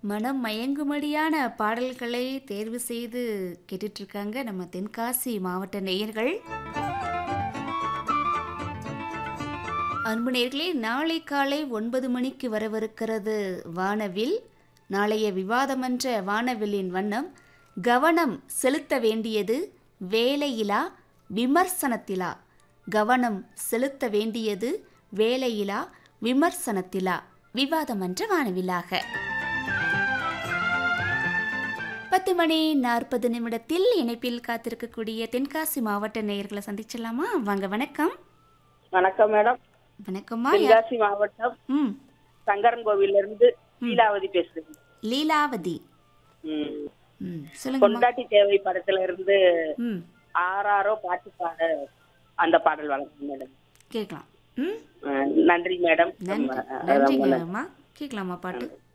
மனம் மயங்கும்படியான பாடல்களை தேர்வு செய்து கேட்டுட்டு இருக்காங்க நம்ம தென்காசி மாவட்ட நேயர்கள் அன்பு நேயர்களே நாளை காலை ஒன்பது மணிக்கு வரவிருக்கிறது வானவில் நாளைய விவாதமன்ற வானவில்லின் வண்ணம் கவனம் செலுத்த வேண்டியது வேலையிலா விமர்சனத்திலா கவனம் செலுத்த வேண்டியது வேலையிலா விமர்சனத்திலா விவாதமன்ற வானவிலாக பத்து மணி நாற்பது நிமிடத்தில் இணைப்பில் காத்திருக்கக்கூடிய தென்காசி மாவட்ட நேயர்களை சந்திச்சிடலாமா வாங்க வணக்கம் வணக்கம் மேடம் வணக்கம்மா யார்? தென்காசி மாவட்டம் ம் சங்கரன் கோவில்ல இருந்து லீலாவதி பேசுறேன் லீலாவதி ம். ம் சொல்லுங்கம்மா பொண்டாட்டி தேவை படத்துல இருந்து ம் ஆறாரோ பாட்டு பாட அந்த பாடல் வழக்கம் மேடம் கேட்கலாம் ம் அஹ் நன்றி மேடம் நன்றி ரொம்ப- ரொம்ப நன்றி. நன்றிங்கம்மா கேட்கலாமா பாட்டு